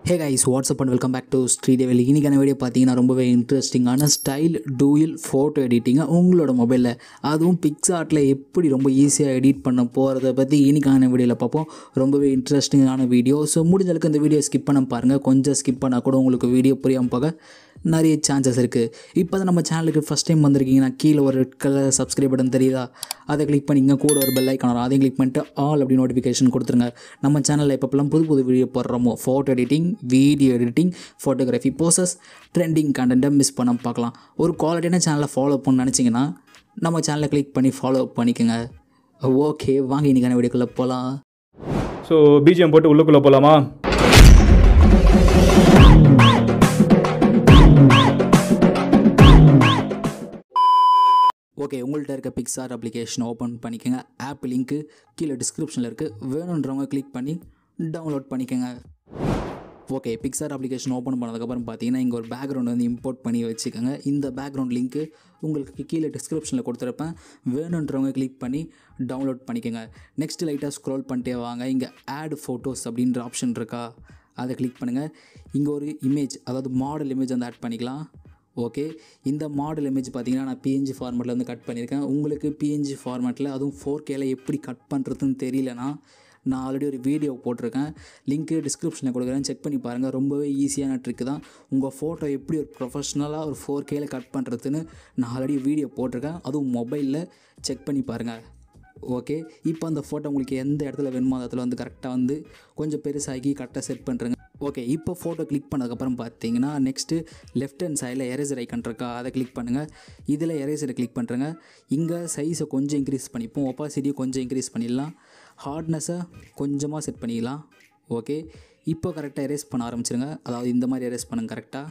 hey guys what's up and welcome back to Sridevali இன்றைக்கான video பார்த்தீங்கன்னா ரொம்பவே இன்ட்ரெஸ்டிங்கான ஸ்டைல் டூயில் ஃபோட்டோ எடிட்டிங்கை உங்களோட மொபைலில் அதுவும் பிக்சார்ட்டில் எப்படி ரொம்ப ஈஸியாக எடிட் பண்ண போகிறத பற்றி இன்றைக்கான வீடியோவில் பார்ப்போம் ரொம்பவே இன்ட்ரெஸ்டிங்கான வீடியோ ஸோ முடிஞ்ச அளவுக்கு இந்த வீடியோ ஸ்கிப் பண்ண பாருங்கள் கொஞ்சம் ஸ்கிப் பண்ணால் கூட உங்களுக்கு வீடியோ புரியாமல் போக நிறைய சான்சஸ் இருக்குது இப்போ தான் நம்ம சேனலுக்கு ஃபஸ்ட் டைம் வந்திருக்கீங்கன்னா கீழே ஒரு ரெட் கலர் சப்ஸ்கிரைப் பட்டன் தெரியுதா அதை கிளிக் பண்ணிங்க கூட ஒரு பெல் ஐக்கான் வரும் அதையும் கிளிக் பண்ணிட்டு ஆல் அப்படி நோட்டிஃபிகேஷன் கொடுத்துருங்க நம்ம சேனலில் எப்பப்பெல்லாம் புது புது வீடியோ போடுறோமோ photo editing video editing photography poses trending கண்டென்ட்டை மிஸ் பண்ண பார்க்கலாம் ஒரு குவாலிட்டியான சேனலை ஃபாலோ பண்ண நினச்சிங்கன்னா நம்ம சேனலை கிளிக் பண்ணி ஃபாலோ பண்ணிக்கோங்க ஓகே வாங்க இன்றைக்கான வீடியோக்குள்ளே போகலாம் ஸோ பிஜிஎம் போட்டு உள்ளுக்குள்ளே போகலாமா ஓகே உங்கள்கிட்ட இருக்க பிக்சார் அப்ளிகேஷன் ஓப்பன் பண்ணிக்கோங்க ஆப் லிங்க்கு கீழே டிஸ்கிரிப்ஷனில் இருக்குது வேணுன்றவங்க கிளிக் பண்ணி டவுன்லோட் பண்ணிக்கோங்க ஓகே பிக்சார் அப்ளிகேஷன் ஓப்பன் பண்ணதுக்கப்புறம் பார்த்தீங்கன்னா இங்கே ஒரு பேக்ரவுண்ட் வந்து இம்போர்ட் பண்ணி வச்சுக்கோங்க இந்த பேக்ரவுண்ட் லிங்க்கு உங்களுக்கு கீழே டிஸ்கிரிப்ஷனில் கொடுத்துருப்பேன் வேணுன்றவங்க கிளிக் பண்ணி டவுன்லோட் பண்ணிக்கோங்க நெக்ஸ்ட் லைட்டாக ஸ்க்ரோல் பண்ணிட்டே வாங்க இங்கே ஆட் ஃபோட்டோஸ் அப்படின்ற ஆப்ஷன் இருக்கா அதை கிளிக் பண்ணுங்கள் இங்கே ஒரு இமேஜ் அதாவது மாடல் இமேஜ் வந்து ஆட் பண்ணிக்கலாம் ஓகே இந்த மாடல் இமேஜ் பார்த்தீங்கன்னா நான் பிஎன்ஜி ஃபார்மேட்டில் வந்து கட் பண்ணியிருக்கேன் உங்களுக்கு பிஎன்ஜி ஃபார்மேட்டில் அதுவும் ஃபோர் கேல எப்படி கட் பண்ணுறதுன்னு தெரியலனா நான் ஆல்ரெடி ஒரு வீடியோ போட்டிருக்கேன் லிங்க்கு டிஸ்கிரிப்ஷனில் கொடுக்குறேன் செக் பண்ணி பாருங்கள் ரொம்பவே ஈஸியான ட்ரிக்கு தான் உங்கள் ஃபோட்டோ எப்படி ஒரு ப்ரொஃபஷ்னலாக ஒரு ஃபோர் கேல கட் பண்ணுறதுன்னு நான் ஆல்ரெடி வீடியோ போட்டிருக்கேன் அதுவும் மொபைலில் செக் பண்ணி பாருங்கள் ஓகே இப்போ அந்த ஃபோட்டோ உங்களுக்கு எந்த இடத்துல வேணுமோ அந்த இடத்துல வந்து கரெக்டாக வந்து கொஞ்சம் பெருசாகி கரெக்டாக செட் பண்ணுறேங்க ஓகே இப்போ ஃபோட்டோ கிளிக் பண்ணதுக்கப்புறம் பார்த்தீங்கன்னா நெக்ஸ்ட்டு லெஃப்ட் ஹேண்ட் சைடில் எரேசர் ஐக்கன் இருக்கா அதை கிளிக் பண்ணுங்கள் இதில் எரேசரை கிளிக் பண்ணுறேங்க இங்கே சைஸை கொஞ்சம் இன்க்ரீஸ் பண்ணிப்போம் ஒப்பாசிட்டியை கொஞ்சம் இன்க்ரீஸ் பண்ணிடலாம் ஹார்ட்னஸை கொஞ்சமாக செட் பண்ணிக்கலாம் ஓகே இப்போ கரெக்டாக எரேஸ் பண்ண ஆரம்பிச்சிருங்க அதாவது இந்த மாதிரி எரேஸ் பண்ணுங்க கரெக்டாக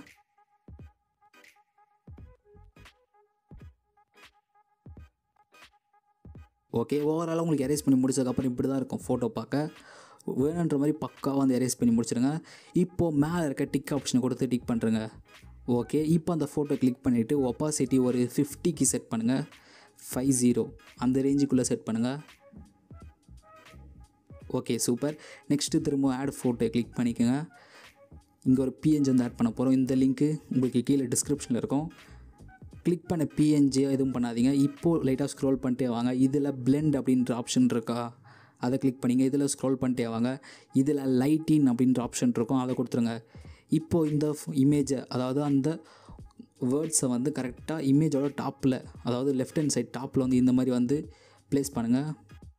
ஓகே ஓவராலாக உங்களுக்கு எரேஸ் பண்ணி முடிச்சதுக்கப்புறம் இப்படி தான் இருக்கும் ஃபோட்டோ பார்க்க வேணுன்ற மாதிரி பக்காவாக வந்து எரேஸ் பண்ணி முடிச்சிடுங்க இப்போது மேலே இருக்க டிக் ஆப்ஷனை கொடுத்து டிக் பண்ணுறங்க ஓகே இப்போ அந்த ஃபோட்டோ கிளிக் பண்ணிவிட்டு ஒப்பாசிட்டி ஒரு ஃபிஃப்டிக்கு செட் பண்ணுங்கள் ஃபைவ் ஜீரோ அந்த ரேஞ்சுக்குள்ளே செட் பண்ணுங்கள் ஓகே சூப்பர் நெக்ஸ்ட்டு திரும்ப ஆட் ஃபோட்டோ கிளிக் பண்ணிக்கோங்க இங்கே ஒரு பிஎன்ஜி வந்து ஆட் பண்ண போகிறோம் இந்த லிங்க்கு உங்களுக்கு கீழே டிஸ்கிரிப்ஷனில் இருக்கும் கிளிக் பண்ண பிஎன்ஜி எதுவும் பண்ணாதீங்க இப்போது லைட்டாக ஸ்க்ரோல் பண்ணிட்டே வாங்க இதில் பிளெண்ட் அப்படின்ற ஆப்ஷன் இருக்கா அதை கிளிக் பண்ணிங்க இதில் ஸ்க்ரோல் பண்ணிட்டே வாங்க இதில் லைட்டின் அப்படின்ற ஆப்ஷன் இருக்கும் அதை கொடுத்துருங்க இப்போது இந்த இமேஜை அதாவது அந்த வேர்ட்ஸை வந்து கரெக்டாக இமேஜோட டாப்பில் அதாவது லெஃப்ட் ஹேண்ட் சைட் டாப்பில் வந்து இந்த மாதிரி வந்து ப்ளேஸ் பண்ணுங்கள்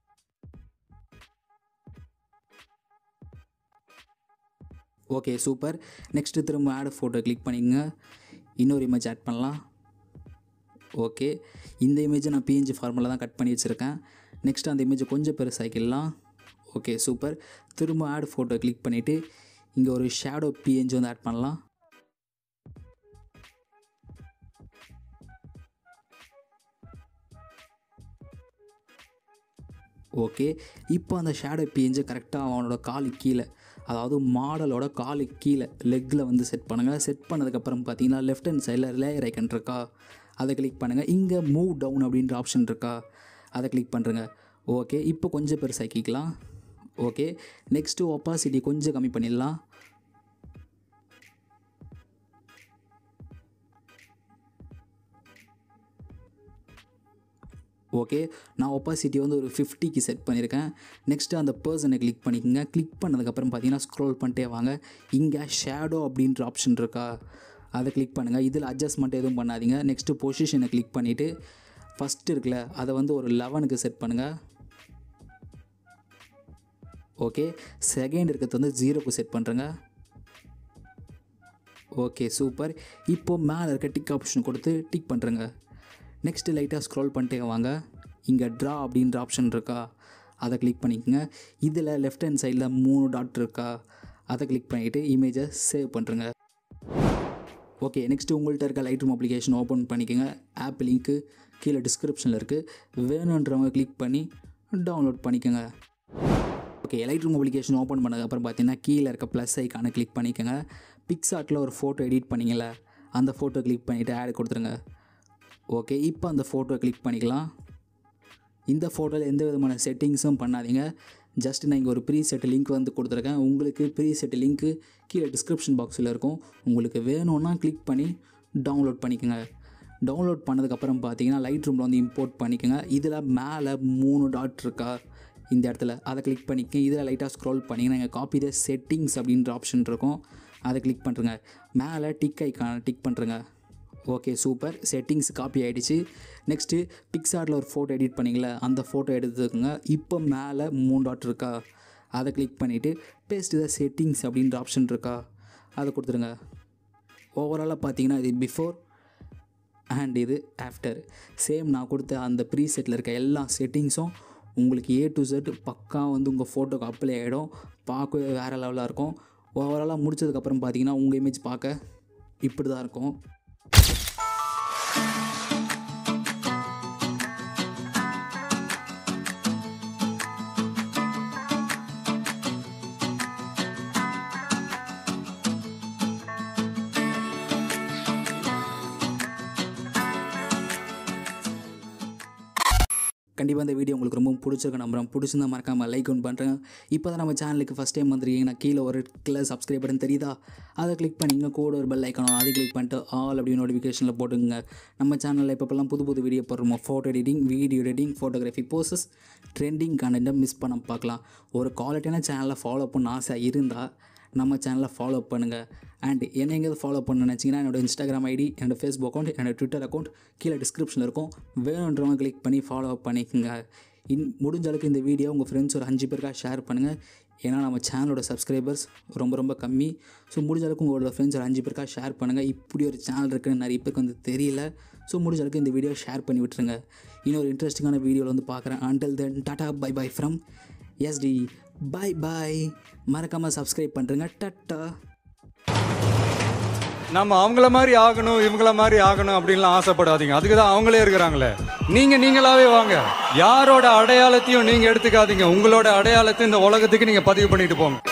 ஓகே சூப்பர் நெக்ஸ்ட்டு திரும்ப ஆட் ஃபோட்டோ கிளிக் பண்ணிங்க இன்னொரு இமேஜ் ஆட் பண்ணலாம் ஓகே இந்த இமேஜை நான் பிஎன்ஜி ஃபார்முலா தான் கட் பண்ணி வச்சுருக்கேன் நெக்ஸ்ட் அந்த இமேஜை கொஞ்சம் பெருசாக்கிடலாம் ஓகே சூப்பர் திரும்ப ஆட் ஃபோட்டோ கிளிக் பண்ணிவிட்டு இங்கே ஒரு ஷேடோ பிஎன்ஜி வந்து ஆட் பண்ணலாம் ஓகே இப்போ அந்த ஷேடோ பிஎன்ஜி கரெக்டாக அவனோட காலு கீழே அதாவது மாடலோட காலு கீழே லெக்கில் வந்து செட் பண்ணுங்கள் செட் பண்ணதுக்கப்புறம் பார்த்தீங்கன்னா லெஃப்ட் ஹேண்ட் சைடில் லேயர் ஐக்கன் இருக்கா அதை கிளிக் பண்ணுங்கள் இங்கே மூவ் டவுன் அப்படின்ற ஆப்ஷன் இருக்கா அதை கிளிக் பண்ணுறங்க ஓகே இப்போ கொஞ்சம் பெருசாக்கிக்கலாம் ஓகே நெக்ஸ்ட்டு ஒப்பாசிட்டி கொஞ்சம் கம்மி பண்ணிடலாம் ஓகே நான் ஒப்பாசிட்டி வந்து ஒரு ஃபிஃப்டிக்கு செட் பண்ணியிருக்கேன் நெக்ஸ்ட்டு அந்த பர்சனை கிளிக் பண்ணிக்கோங்க கிளிக் பண்ணதுக்கப்புறம் பார்த்தீங்கன்னா ஸ்க்ரோல் பண்ணிட்டே வாங்க இங்கே ஷேடோ அப்படின்ற ஆப்ஷன் இருக்கா அதை கிளிக் பண்ணுங்கள் இதில் அட்ஜஸ்ட்மெண்ட் எதுவும் பண்ணாதீங்க நெக்ஸ்ட்டு பொசிஷனை கிளிக் பண்ணிவிட்டு ஃபஸ்ட்டு இருக்குல்ல அதை வந்து ஒரு லெவனுக்கு செட் பண்ணுங்கள் ஓகே செகண்ட் இருக்கிறது வந்து ஜீரோக்கு செட் பண்ணுறேங்க ஓகே சூப்பர் இப்போது மேலே இருக்க டிக் ஆப்ஷன் கொடுத்து டிக் பண்ணுறேங்க நெக்ஸ்ட்டு லைட்டாக ஸ்க்ரோல் பண்ணிட்டே வாங்க இங்கே ட்ரா அப்படின்ற ஆப்ஷன் இருக்கா அதை கிளிக் பண்ணிக்கோங்க இதில் லெஃப்ட் ஹேண்ட் சைடில் மூணு டாட் இருக்கா அதை கிளிக் பண்ணிவிட்டு இமேஜை சேவ் பண்ணுறேங்க ஓகே நெக்ஸ்ட்டு உங்கள்கிட்ட இருக்க லைட் ரூம் அப்ளிகேஷன் ஓப்பன் பண்ணிக்கோங்க ஆப் லிங்க்கு கீழே டிஸ்கிரிப்ஷனில் இருக்குது வேணுன்றவங்க கிளிக் பண்ணி டவுன்லோட் பண்ணிக்கோங்க okay Lightroom application open பண்ணதுக்கப்புறம் பார்த்தீங்கன்னா கீழே இருக்க ப்ளஸ் ஐக்கானை கிளிக் பண்ணிக்கோங்க பிக்சார்ட்டில் ஒரு ஃபோட்டோ எடிட் பண்ணிங்கள அந்த ஃபோட்டோ கிளிக் பண்ணிவிட்டு ஆட் கொடுத்துருங்க ஓகே இப்போ அந்த ஃபோட்டோ கிளிக் பண்ணிக்கலாம் இந்த ஃபோட்டோவில் எந்த விதமான செட்டிங்ஸும் பண்ணாதீங்க ஜஸ்ட் நான் இங்கே ஒரு ப்ரீ செட் லிங்க் வந்து கொடுத்துருக்கேன் உங்களுக்கு ப்ரீ செட் லிங்க்கு கீழே டிஸ்கிரிப்ஷன் பாக்ஸில் இருக்கும் உங்களுக்கு வேணும்னா கிளிக் பண்ணி டவுன்லோட் பண்ணிக்கோங்க டவுன்லோட் பண்ணதுக்கப்புறம் பார்த்தீங்கன்னா லைட் ரூமில் வந்து இம்போர்ட் பண்ணிக்கோங்க இதில் மேலே மூணு டாட் இருக்கா இந்த இடத்துல அதை கிளிக் பண்ணிக்க இதில் லைட்டாக ஸ்க்ரோல் பண்ணிங்கன்னா இங்கே காப்பி த செட்டிங்ஸ் அப்படின்ற ஆப்ஷன் இருக்கும் அதை கிளிக் பண்ணுறங்க மேலே டிக் ஐக்கான டிக் பண்ணுறங்க ஓகே சூப்பர் செட்டிங்ஸ் காப்பி ஆகிடுச்சு நெக்ஸ்ட்டு பிக்சார்டில் ஒரு ஃபோட்டோ எடிட் பண்ணிங்களே அந்த ஃபோட்டோ எடுத்துக்கோங்க இப்போ மேலே மூணு டாட் இருக்கா அதை கிளிக் பண்ணிவிட்டு பேஸ்ட் த செட்டிங்ஸ் அப்படின்ற ஆப்ஷன் இருக்கா அதை கொடுத்துருங்க ஓவராலாக பார்த்தீங்கன்னா இது பிஃபோர் அண்ட் இது ஆஃப்டர் சேம் நான் கொடுத்த அந்த ப்ரீ செட்டில் இருக்க எல்லா செட்டிங்ஸும் உங்களுக்கு ஏ டு செட் பக்கா வந்து உங்கள் ஃபோட்டோக்கு அப்ளை ஆகிடும் பார்க்கவே வேறு லெவலாக இருக்கும் ஓவராலாக முடிச்சதுக்கப்புறம் பார்த்தீங்கன்னா உங்கள் இமேஜ் பார்க்க இப்படி தான் இருக்கும் கண்டிப்பாக இந்த வீடியோ உங்களுக்கு ரொம்ப பிடிச்சிருக்க நம்புறேன் பிடிச்சிருந்தா மறக்காமல் லைக் ஒன் பண்ணுறேன் இப்போ தான் நம்ம சேனலுக்கு ஃபஸ்ட் டைம் வந்துருக்கீங்கன்னா கீழே ஒரு கிளர் சப்ஸ்கிரைப் பட்டன் தெரியுதா அதை கிளிக் பண்ணிங்க கூட ஒரு பெல் ஐக்கணும் அதை கிளிக் பண்ணிட்டு ஆல் அப்படி நோட்டிஃபிகேஷனில் போட்டுங்க நம்ம சேனலில் இப்போப்பெல்லாம் புது புது வீடியோ போடுறோமோ photo editing video editing photography poses trending கண்டென்ட்டை மிஸ் பண்ண பார்க்கலாம் ஒரு குவாலிட்டியான சேனலை ஃபாலோ பண்ண ஆசை இருந்தால் நம்ம சேனலை ஃபாலோ பண்ணுங்கள் அண்ட் என்னை எங்கேயாவது ஃபாலோ பண்ண நினச்சிங்கன்னா என்னோட இன்ஸ்டாகிராம் ஐடி என்னோட ஃபேஸ்புக் அக்கௌண்ட் என்னோட ட்விட்டர் அக்கௌண்ட் கீழே டிஸ்கிரிப்ஷனில் இருக்கும் வேணுன்றவங்க கிளிக் பண்ணி ஃபாலோ பண்ணிக்கோங்க இன் முடிஞ்ச அளவுக்கு இந்த வீடியோ உங்கள் ஃப்ரெண்ட்ஸ் ஒரு அஞ்சு பேருக்காக ஷேர் பண்ணுங்கள் ஏன்னா நம்ம சேனலோட சப்ஸ்கிரைபர்ஸ் ரொம்ப ரொம்ப கம்மி ஸோ முடிஞ்ச அளவுக்கு உங்களோட ஃப்ரெண்ட்ஸ் ஒரு அஞ்சு பேருக்காக ஷேர் பண்ணுங்கள் இப்படி ஒரு சேனல் இருக்குன்னு நிறைய பேருக்கு வந்து தெரியல ஸோ முடிஞ்ச அளவுக்கு இந்த வீடியோ ஷேர் பண்ணி விட்டுருங்க இன்னொரு இன்ட்ரெஸ்டிங்கான வீடியோவில் வந்து பார்க்குறேன் until then tata bye bye from SD bye bye மறக்காமல் சப்ஸ்கிரைப் பண்ணுறேங்க டட்டா நம்ம அவங்கள மாதிரி ஆகணும் இவங்கள மாதிரி ஆகணும் அப்படின்லாம் ஆசைப்படாதீங்க அதுக்கு தான் அவங்களே இருக்கிறாங்களே நீங்க நீங்களாவே வாங்க யாரோட அடையாளத்தையும் நீங்க எடுத்துக்காதீங்க உங்களோட அடையாளத்தை இந்த உலகத்துக்கு நீங்க பதிவு பண்ணிட்டு போங்க